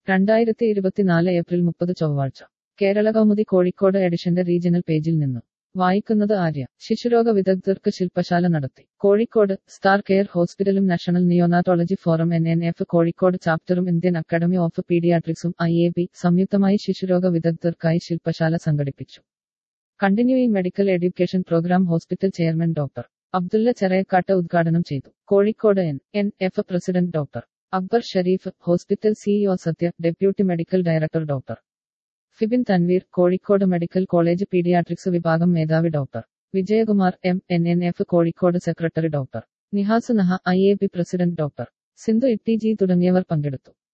രണ്ടായിരത്തി ഇരുപത്തിനാല് ഏപ്രിൽ മുപ്പത് ചൊവ്വാഴ്ച കേരള കൗമുദി കോഴിക്കോട് എഡിഷന്റെ റീജിയണൽ പേജിൽ നിന്നും വായിക്കുന്നത് ആര്യ ശിശുരോഗ വിദഗ്ധർക്ക് ശില്പശാല നടത്തി കോഴിക്കോട് സ്റ്റാർ കെയർ ഹോസ്പിറ്റലും national neonatology forum N N F Kozhikode ചാപ്റ്ററും ഇന്ത്യൻ അക്കാദമി ഓഫ് പീഡിയാട്രിക്സും ഐ എ ബി സംയുക്തമായി ശിശുരോഗ വിദഗ്ധർക്കായി ശില്പശാല സംഘടിപ്പിച്ചു continuing medical education programme hospital chairman doctor Abdulla Cherayakkat ഉദ്ഘാടനം ചെയ്തു Kozhikode N N F president doctor Akbar Sharif hospital CEO Sathya deputy medical director doctor Fibin Tanveer Kozhikode medical college paediatrics വിഭാഗം മേധാവി doctor Vijayakumar M N N F Kozhikode secretary doctor Nihas Naha I A B president doctor Sindhu Itty G തുടങ്ങിയവർ പങ്കെടുത്തു